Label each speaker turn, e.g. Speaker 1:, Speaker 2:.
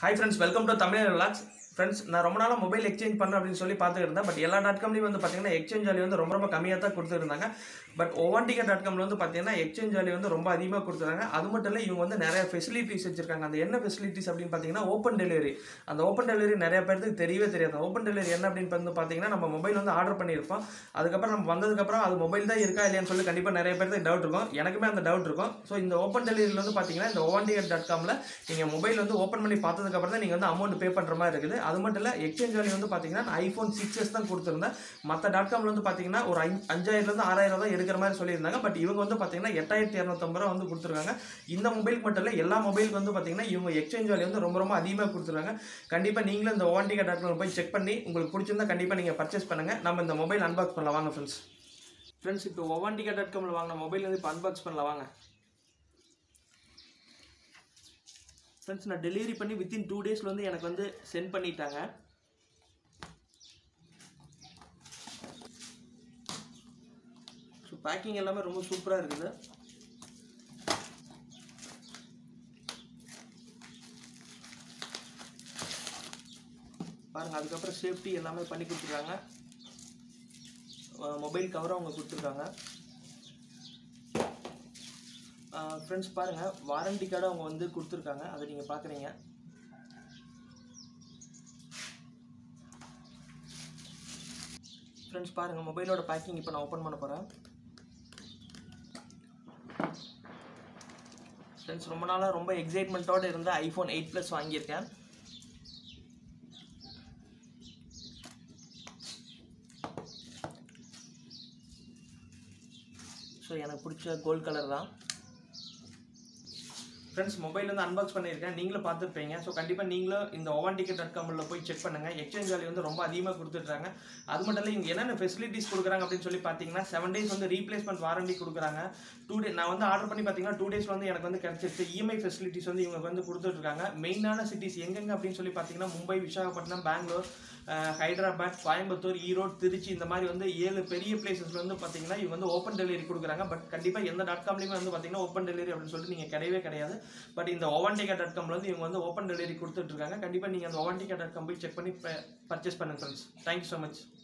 Speaker 1: hi friends welcome to Tamil relax friends நான் ரொம்ப நாளாக மொபைல் எக்ஸ்சேஞ்ச் பண்ண அப்படின்னு சொல்லி பார்த்துட்டு இருந்தேன் பட் எல்லா டாட் காம்லையும் வந்து பார்த்தீங்கன்னா எக்ஸ்சேஞ்ச் வேல்யூ வந்து ரொம்ப ரொம்ப கம்மியாக தான் கொடுத்துருந்தாங்க பட் ஒவாண்டிகா டாட் காமில் வந்து பார்த்தீங்கன்னா எக்ஸ்சேஞ்ச் வேல்யூ வந்து ரொம்ப அதிகமாக கொடுத்துருக்காங்க அது மட்டும் இல்லை இவங்க வந்து நிறைய ஃபெசிலிட்டிஸ் வச்சிருக்காங்க அந்த என்ன ஃபெசிலிட்டிஸ் அப்படின்னு பார்த்தீங்கன்னா ஓப்பன் டெலிவரி அந்த ஓப்பன் டெலிவரி நிறைய பேருக்கு தெரியவே தெரியாது ஓப்பன் டெலிவரி என்ன அப்படின்னு வந்து பார்த்தீங்கன்னா நம்ம மொபைல் வந்து ஆர்டர் பண்ணியிருப்போம் அதுக்கப்புறம் நம்ம வந்ததுக்கப்புறம் அது மொபைல் தான் இருக்கா இல்லையான்னு சொல்லி கண்டிப்பாக நிறைய பேருக்கு டவுட் இருக்கும் எனக்குமே அந்த டவுட் இருக்கும் ஸோ இந்த ஓப்பன் டெலிவரியில் வந்து பார்த்தீங்கன்னா இந்த ஓவாண்டிகா டாட் காமில் நீங்கள் மொபைல் வந்து ஓப்பன் பண்ணி பார்த்ததுக்கப்புறம் தான் நீங்கள் வந்து அமௌண்ட் பே பண்ணுற மாதிரி இருக்குது அது மட்டும் இல்லை எக்ஸ்சேஞ்ச் வேல்யூ வந்து பார்த்தீங்கன்னா ஐஃபோன் சிக்ஸ் எஸ் தான் கொடுத்துருந்தேன் மற்ற டாட் காமில் வந்து பார்த்தீங்கன்னா ஒரு ஐ அஞ்சாயிரம்லேருந்து ஆறாயிரம் தான் எடுக்கிற மாதிரி சொல்லியிருந்தாங்க பட் இவங்க வந்து பார்த்தீங்கன்னா எட்டாயிரத்தி இரநூத்தம்பது ரூபா வந்து கொடுத்துருக்காங்க இந்த மொபைலுக்கு மட்டும் இல்லை எல்லா மொபைலுக்கு வந்து பார்த்தீங்கன்னா இவங்க எக்ஸ்சேஞ்ச் வேல்யூ வந்து ரொம்ப ரொம்ப அதிகமாக கொடுத்துருக்காங்க கண்டிப்பாக நீங்களும் இந்த ஓவாண்டிகா டாட் காம் போய் செக் பண்ணி உங்களுக்கு பிடிச்சிருந்தா கண்டிப்பாக நீங்கள் பர்ச்சேஸ் பண்ணுங்கள் நம்ம இந்த மொபைல் அன்பாக்ஸ் பண்ணலாம் வாங்க ஃப்ரெண்ட்ஸ் ஃப்ரெண்ட்ஸ் இப்போ ஒவாண்டிகா டாட் காமில் வாங்கின மொபைல் வந்து இப்போ அன்பாக்ஸ் பண்ணலாம் வாங்க ஃப்ரெண்ட்ஸ் நான் டெலிவரி பண்ணி வித்தின் டூ டேஸில் வந்து எனக்கு வந்து சென்ட் பண்ணிட்டாங்க ஸோ பேக்கிங் எல்லாமே ரொம்ப சூப்பராக இருக்குது பாருங்கள் அதுக்கப்புறம் சேஃப்டி எல்லாமே பண்ணி கொடுத்துருக்காங்க மொபைல் கவரும் அவங்க கொடுத்துருக்காங்க ஃப்ரெண்ட்ஸ் பாருங்கள் வாரண்டி கார்டு அவங்க வந்து கொடுத்துருக்காங்க அதை நீங்கள் பார்க்குறீங்க ஃப்ரெண்ட்ஸ் பாருங்கள் மொபைலோட பேக்கிங் இப்போ நான் ஓப்பன் பண்ண போகிறேன் ஃப்ரெண்ட்ஸ் ரொம்ப நாளாக ரொம்ப எக்ஸைட்மெண்ட்டோடு இருந்த ஐஃபோன் எயிட் ப்ளஸ் வாங்கியிருக்கேன் ஸோ எனக்கு பிடிச்ச கோல்ட் கலர் தான் ஃப்ரெண்ட்ஸ் மொபைல் வந்து அன்பாக்ஸ் பண்ணியிருக்கேன் நீங்களும் பார்த்துருப்பீங்க ஸோ கண்டிப்பாக நீங்களும் இந்த ஓவன் டிக்கெட் டாட் காமில் போய் செக் பண்ணுங்கள் எக்ஸ்சேஞ்ச் வேல்யூ வந்து ரொம்ப அதிகமாக கொடுத்துட்றாங்க அது மட்டும் இல்லை இவங்க என்னென்ன ஃபெசிலிட்டிஸ் கொடுக்குறாங்க அப்படின்னு சொல்லி பார்த்தீங்கன்னா செவன் டேஸ் வந்து ரீப்ளேஸ்மெண்ட் வாரண்டி கொடுக்குறாங்க டூ டே நான் வந்து ஆர்டர் பண்ணி பார்த்தீங்கன்னா டூ டேஸ் வந்து எனக்கு வந்து கிடச்சிருச்சு இஎம்ஐ ஃபெசிலிட்டிஸ் வந்து இவங்க வந்து கொடுத்துட்ருக்காங்க மெயினான சிட்டிஸ் எங்கெங்க அப்படின்னு சொல்லி பார்த்தீங்கன்னா மும்பை விசாகப்பட்டினம் பெங்களூர் ஹைதராபாத் கோயம்புத்தூர் ஈரோடு திருச்சி இந்த மாதிரி வந்து ஏழு பெரிய பிளேசஸ்ல வந்து பார்த்தீங்கன்னா இவங்க வந்து ஓப்பன் டெலிவரி கொடுக்குறாங்க பட் கண்டிப்பாக எந்த டாட் காம்லையுமே வந்து பார்த்தீங்கன்னா ஓப்பன் டெலிவரி அப்படின்னு சொல்லிட்டு நீங்கள் கிடையவே கிடையாது பட் இந்த ஓவன்டிகா டாட் காம்ல வந்து இவங்க வந்து ஓப்பன் டெலிவரி கொடுத்துட்டு இருக்காங்க கண்டிப்பாக நீங்கள் அந்த ஓவன்டிகா டாட் காம் போய் செக் பண்ணி பர்ச்சேஸ் பண்ணுங்க ஃப்ரெண்ட்ஸ் தேங்க்யூ ஸோ மச்